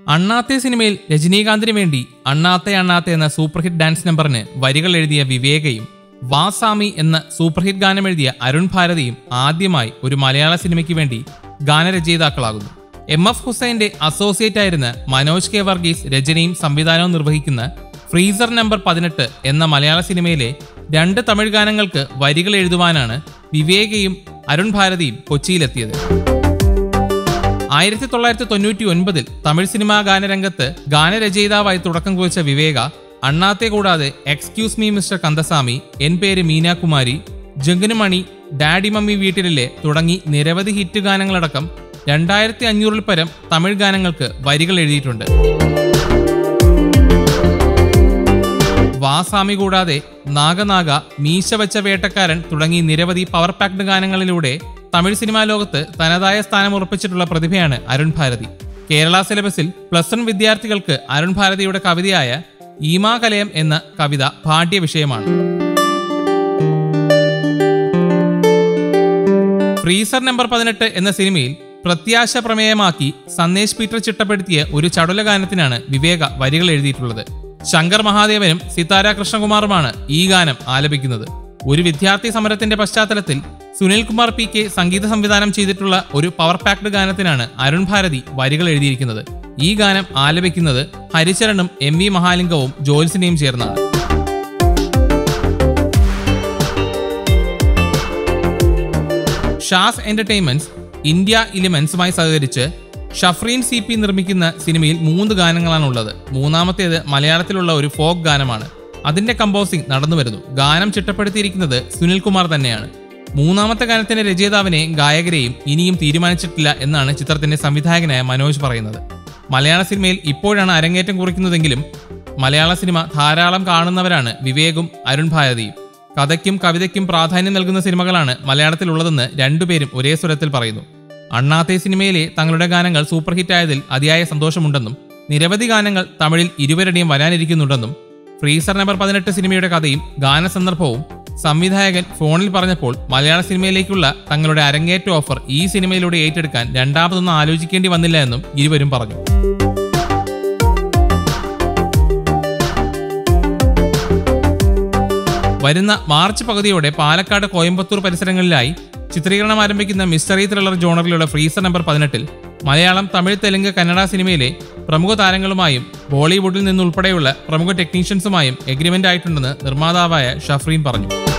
അണ്ണാത്തെ സിനിമയിൽ രജനീകാന്തിന് വേണ്ടി അണ്ണാത്തെ അണ്ണാത്തെ എന്ന സൂപ്പർ ഹിറ്റ് ഡാൻസ് നമ്പറിന് വരികൾ എഴുതിയ വിവേകയും വാസാമി എന്ന സൂപ്പർ ഹിറ്റ് ഗാനം എഴുതിയ അരുൺ ഭാരതിയും ആദ്യമായി ഒരു മലയാള സിനിമയ്ക്ക് വേണ്ടി ഗാനരചയിതാക്കളാകുന്നു എം എഫ് ഹുസൈന്റെ അസോസിയേറ്റ് ആയിരുന്ന മനോജ് കെ വർഗീസ് രചനയും സംവിധാനവും നിർവഹിക്കുന്ന ഫ്രീസർ നമ്പർ പതിനെട്ട് എന്ന മലയാള സിനിമയിലെ രണ്ട് തമിഴ് ഗാനങ്ങൾക്ക് വരികൾ എഴുതുവാനാണ് വിവേകയും അരുൺ ഭാരതിയും കൊച്ചിയിലെത്തിയത് ആയിരത്തി തൊള്ളായിരത്തി തൊണ്ണൂറ്റി ഒൻപതിൽ തമിഴ് സിനിമാ ഗാനരംഗത്ത് ഗാനരചയിതാവായി തുടക്കം കുറിച്ച വിവേക അണ്ണാത്തെ കൂടാതെ എക്സ്ക്യൂസ് മീ മിസ്റ്റർ കന്ദസ്വാമി എൻ പേര് മീനാകുമാരി ജഗനുമണി ഡാഡി മമ്മി വീട്ടിലെ തുടങ്ങി നിരവധി ഹിറ്റ് ഗാനങ്ങളടക്കം രണ്ടായിരത്തി അഞ്ഞൂറിൽ പരം തമിഴ് ഗാനങ്ങൾക്ക് വരികൾ എഴുതിയിട്ടുണ്ട് വാസാമി കൂടാതെ നാഗനാഗ മീശ വെച്ച വേട്ടക്കാരൻ തുടങ്ങി നിരവധി പവർ പാക്ഡ് ഗാനങ്ങളിലൂടെ തമിഴ് സിനിമാ ലോകത്ത് തനതായ സ്ഥാനം ഉറപ്പിച്ചിട്ടുള്ള പ്രതിഭയാണ് അരുൺ ഭാരതി കേരള സിലബസിൽ പ്ലസ് വൺ വിദ്യാർത്ഥികൾക്ക് അരുൺ ഭാരതിയുടെ കവിതയായ ഈമാ കലയം എന്ന കവിത പാഠ്യ വിഷയമാണ് ഫ്രീസർ നമ്പർ പതിനെട്ട് എന്ന സിനിമയിൽ പ്രത്യാശ പ്രമേയമാക്കി സന്ദേശ് പീറ്റർ ചിട്ടപ്പെടുത്തിയ ഒരു ചടുല ഗാനത്തിനാണ് വിവേക വരികൾ എഴുതിയിട്ടുള്ളത് ശങ്കർ മഹാദേവനും സിതാര കൃഷ്ണകുമാറുമാണ് ഈ ഗാനം ആലപിക്കുന്നത് ഒരു വിദ്യാർത്ഥി സമരത്തിന്റെ പശ്ചാത്തലത്തിൽ സുനിൽ കുമാർ പി കെ സംഗീത സംവിധാനം ചെയ്തിട്ടുള്ള ഒരു പവർ പാക്ഡ് ഗാനത്തിനാണ് അരുൺ ഭാരതി വരികൾ എഴുതിയിരിക്കുന്നത് ഈ ഗാനം ആലപിക്കുന്നത് ഹരിചരണും എം വി മഹാലിംഗവും ജോൽസിനെയും ചേർന്നാണ് ഷാസ് എന്റർടൈൻമെന്റ്സ് ഇന്ത്യ ഇലിമെന്റ്സുമായി സഹകരിച്ച് ഷഫ്രീൻ സി പി നിർമ്മിക്കുന്ന സിനിമയിൽ മൂന്ന് ഗാനങ്ങളാണുള്ളത് മൂന്നാമത്തേത് മലയാളത്തിലുള്ള ഒരു ഫോക്ക് ഗാനമാണ് അതിന്റെ കമ്പോസിംഗ് നടന്നു വരുന്നു ഗാനം ചിട്ടപ്പെടുത്തിയിരിക്കുന്നത് സുനിൽ കുമാർ തന്നെയാണ് മൂന്നാമത്തെ ഗാനത്തിന്റെ രചയിതാവിനെയും ഗായകരെയും ഇനിയും തീരുമാനിച്ചിട്ടില്ല എന്നാണ് ചിത്രത്തിന്റെ സംവിധായകനായ മനോജ് പറയുന്നത് മലയാള സിനിമയിൽ ഇപ്പോഴാണ് അരങ്ങേറ്റം കുറിക്കുന്നതെങ്കിലും മലയാള സിനിമ ധാരാളം കാണുന്നവരാണ് വിവേകും അരുൺ ഭാരതിയും കഥയ്ക്കും കവിതയ്ക്കും പ്രാധാന്യം നൽകുന്ന സിനിമകളാണ് മലയാളത്തിലുള്ളതെന്ന് രണ്ടുപേരും ഒരേ സ്വരത്തിൽ പറയുന്നു അണ്ണാത്തെ സിനിമയിലെ തങ്ങളുടെ ഗാനങ്ങൾ സൂപ്പർ ഹിറ്റായതിൽ അതിയായ സന്തോഷമുണ്ടെന്നും നിരവധി ഗാനങ്ങൾ തമിഴിൽ ഇരുവരുടെയും വരാനിരിക്കുന്നുണ്ടെന്നും ഫ്രീസർ നമ്പർ പതിനെട്ട് സിനിമയുടെ കഥയും ഗാനസന്ദർഭവും സംവിധായകൻ ഫോണിൽ പറഞ്ഞപ്പോൾ മലയാള സിനിമയിലേക്കുള്ള തങ്ങളുടെ അരങ്ങേറ്റ ഓഫർ ഈ സിനിമയിലൂടെ ഏറ്റെടുക്കാൻ രണ്ടാമതൊന്നും ആലോചിക്കേണ്ടി വന്നില്ല എന്നും ഇരുവരും പറഞ്ഞു വരുന്ന മാർച്ച് പകുതിയോടെ പാലക്കാട് കോയമ്പത്തൂർ പരിസരങ്ങളിലായി ചിത്രീകരണം ആരംഭിക്കുന്ന മിസ്റ്ററി ത്രില്ലർ ജോണറിലുള്ള ഫ്രീസർ നമ്പർ പതിനെട്ടിൽ മലയാളം തമിഴ് തെലുങ്ക് കന്നഡ സിനിമയിലെ പ്രമുഖ താരങ്ങളുമായും ബോളിവുഡിൽ നിന്നുൾപ്പെടെയുള്ള പ്രമുഖ ടെക്നീഷ്യൻസുമായും എഗ്രിമെന്റ് ആയിട്ടുണ്ടെന്ന് നിർമ്മാതാവായ ഷഫ്രീൻ പറഞ്ഞു